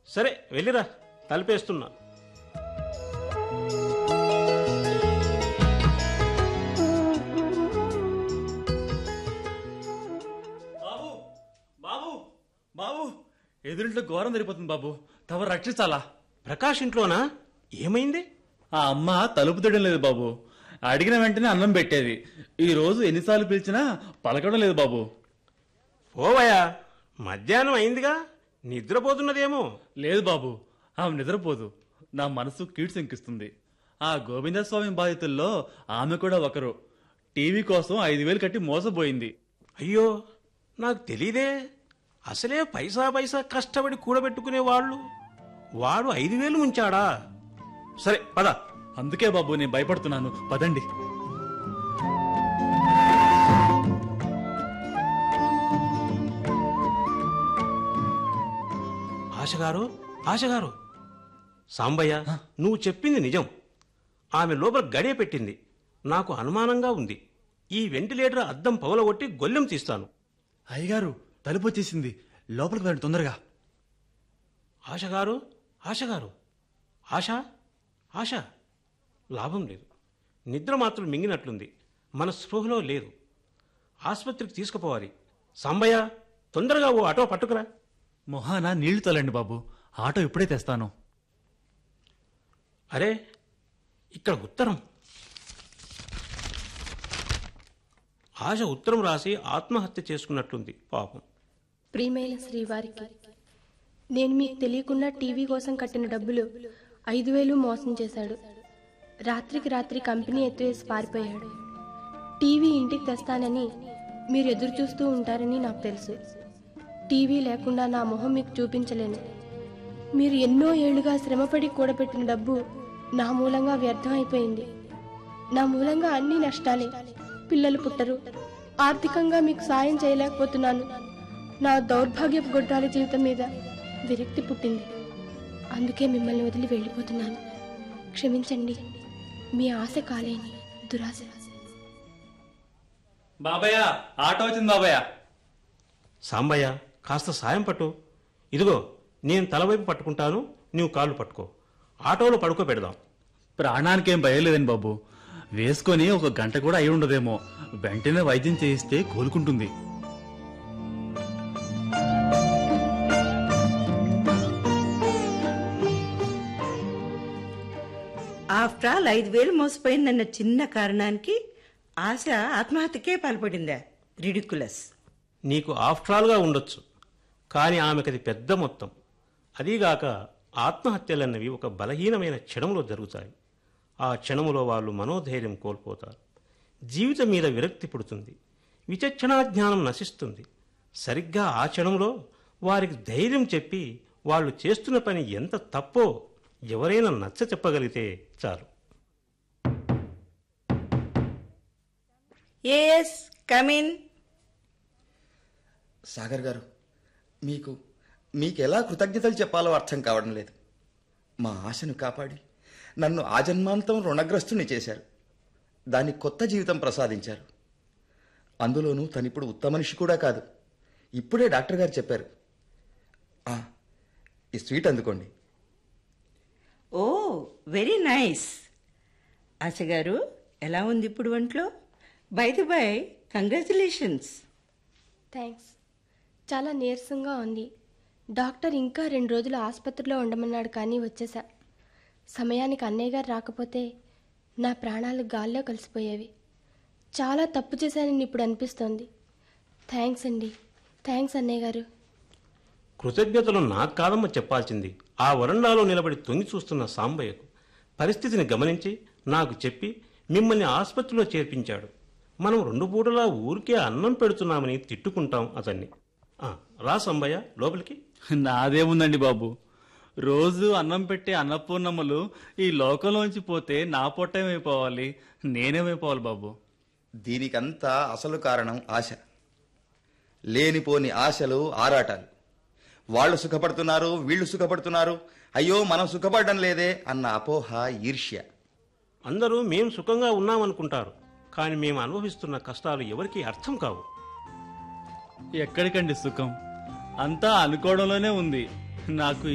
సరే వెళ్ళిరా తలిపేస్తున్నా బాబు బాబు బాబు ఎదురింట్లో ఘోరం జరిగిపోతుంది బాబు తమరు రక్షించాలా ప్రకాష్ ఇంట్లోనా ఏమైంది ఆ అమ్మ తలుపు తీయడం లేదు బాబు అడిగిన వెంటనే అన్నం పెట్టేది ఈ రోజు ఎన్నిసార్లు పిలిచినా పలకడం లేదు బాబు పోవయా మధ్యాహ్నం అయిందిగా నిద్రపోతున్నదేమో లేదు బాబు ఆమె నిద్రపోదు నా మనసు కీడ్శంకిస్తుంది ఆ గోవిందస్వామి బాధితుల్లో ఆమె కూడా ఒకరు టీవీ కోసం ఐదు వేలు కట్టి మోసపోయింది అయ్యో నాకు తెలీదే అసలే పైసా పైసా కష్టపడి కూడబెట్టుకునే వాళ్ళు వాడు ఐదు వేలు ఉంచాడా సరే పద అందుకే బాబు నేను భయపడుతున్నాను పదండి ఆశగారు ఆశగారు సాంబయ్య నువ్వు చెప్పింది నిజం ఆమె లోపల గడియ పెట్టింది నాకు అనుమానంగా ఉంది ఈ వెంటిలేటర్ అద్దం పగలగొట్టి గొల్లెం తీస్తాను అయ్యగారు తలుపు వచ్చేసింది లోపలికి వెళ్ళండి తొందరగా ఆశగారు ఆశగారు ఆశ ఆశ లాభం లేదు నిద్ర మాత్రం మింగినట్లుంది మన స్పృహలో లేదు ఆసుపత్రికి తీసుకుపోవాలి సాంబయ్య తొందరగా ఓ ఆటో పట్టుకురా మొహాన నీళ్లు తోలండి బాబు ఆటో ఇప్పుడే తెస్తాను అరే ఇక్కడ ఉత్తరం ఆశ ఉత్తరం రాసి ఆత్మహత్య చేసుకున్నట్లుంది పాపం ప్రియమైన శ్రీవారికి నేను మీకు తెలియకుండా టీవీ కోసం కట్టిన డబ్బులు ఐదు వేలు మోసం చేశాడు రాత్రికి రాత్రి కంపెనీ ఎత్తివేసి పారిపోయాడు టీవీ ఇంటికి తెస్తానని మీరు ఎదురు చూస్తూ ఉంటారని నాకు తెలుసు టీవీ లేకుండా నా మొహం మీకు చూపించలేను మీరు ఎన్నో ఏళ్లుగా శ్రమపడి కూడబెట్టిన డబ్బు నా మూలంగా వ్యర్థం అయిపోయింది నా మూలంగా అన్ని నష్టాలే పిల్లలు పుట్టరు ఆర్థికంగా మీకు సాయం చేయలేకపోతున్నాను నా దౌర్భాగ్యపు గొడ్రాల జీవితం మీద విరక్తి పుట్టింది అందుకే మిమ్మల్ని వదిలి వెళ్ళిపోతున్నాను క్షమించండి మీ ఆశ కాలేని దురాశ బాబయ్య ఆటో వచ్చింది బాబయ్య సాంబయ్య కాస్త సాయం పట్టు ఇదిగో నేను తలవైపు పట్టుకుంటాను నీవు కాళ్ళు పట్టుకో ఆటోలో పడుకో పెడదాం ప్రాణానికేం భయం లేదండి బాబు వేసుకొని ఒక గంట కూడా అయి ఉండదేమో వెంటనే వైద్యం చేయిస్తే కోలుకుంటుంది ఆఫ్టర్ ఆల్ ఐదు వేలు మోసపోయిందన్న చిన్న కారణానికి ఆశ ఆత్మహత్యకే పాల్పడిందా రిడికులస్ నీకు ఆఫ్ట్రాల్గా ఉండొచ్చు కానీ ఆమెకది పెద్ద మొత్తం అదీగాక ఆత్మహత్యలన్నవి ఒక బలహీనమైన క్షణంలో జరుగుతాయి ఆ క్షణములో వాళ్ళు మనోధైర్యం కోల్పోతారు జీవితం మీద విరక్తి పుడుతుంది విచక్షణా జ్ఞానం నశిస్తుంది సరిగ్గా ఆ క్షణంలో వారికి ధైర్యం చెప్పి వాళ్ళు చేస్తున్న పని ఎంత తప్పో ఎవరైనా నచ్చ చెప్పగలిగితే చాలు ఏఎస్ కమిన్ సాగర్ గారు మీకు మీకు ఎలా కృతజ్ఞతలు చెప్పాలో అర్థం కావడం లేదు మా ఆశను కాపాడి నన్ను ఆజన్మాంతం రుణగ్రస్తుని చేశారు దానికి కొత్త జీవితం ప్రసాదించారు అందులోనూ తనిప్పుడు ఉత్తమ మనిషి కూడా కాదు ఇప్పుడే డాక్టర్ గారు చెప్పారు ఆ, ఈ స్వీట్ అందుకోండి ఓ వెరీ నైస్ ఆశ గారు ఎలా ఉంది ఇప్పుడు ఒంట్లో by the by congratulations thanks చాలా నీరసంగా ఉంది డాక్టర్ ఇంకా రెండు రోజులు ఆసుపత్రిలో ఉండమన్నాడు కానీ వచ్చేసా సమయానికి అన్నయ్య గారు రాకపోతే నా ప్రాణాలు గాల్లో కలిసిపోయేవి చాలా తప్పు చేశానని ఇప్పుడు అనిపిస్తోంది థ్యాంక్స్ అండి థ్యాంక్స్ అన్నయ్య గారు కృతజ్ఞతలు నాకు కాదమ్మ చెప్పాల్సింది ఆ వరండాలో నిలబడి తొంగి చూస్తున్న సాంబయ్యకు పరిస్థితిని గమనించి నాకు చెప్పి మిమ్మల్ని ఆసుపత్రిలో చేర్పించాడు మనం రెండు పూటలా ఊరికే అన్నం పెడుతున్నామని తిట్టుకుంటాం అతన్ని ఆ, రా సాంబయ్య లోపలికి నాదేముందండి బాబు రోజు అన్నం పెట్టే అన్నపూర్ణమ్మలు ఈ లోకంలోంచి పోతే నా పొట్ట ఏమైపోవాలి నేనేమైపోవాలి బాబు దీనికంతా అసలు కారణం ఆశ లేనిపోని ఆశలు ఆరాటాలు వాళ్ళు సుఖపడుతున్నారు వీళ్ళు సుఖపడుతున్నారు అయ్యో మనం సుఖపడడం లేదే అన్న అపోహ ఈర్ష్య అందరూ మేం సుఖంగా ఉన్నామనుకుంటారు కానీ మేము అనుభవిస్తున్న కష్టాలు ఎవరికీ అర్థం కావు ఎక్కడికండి సుఖం అంతా అనుకోవడంలోనే ఉంది నాకు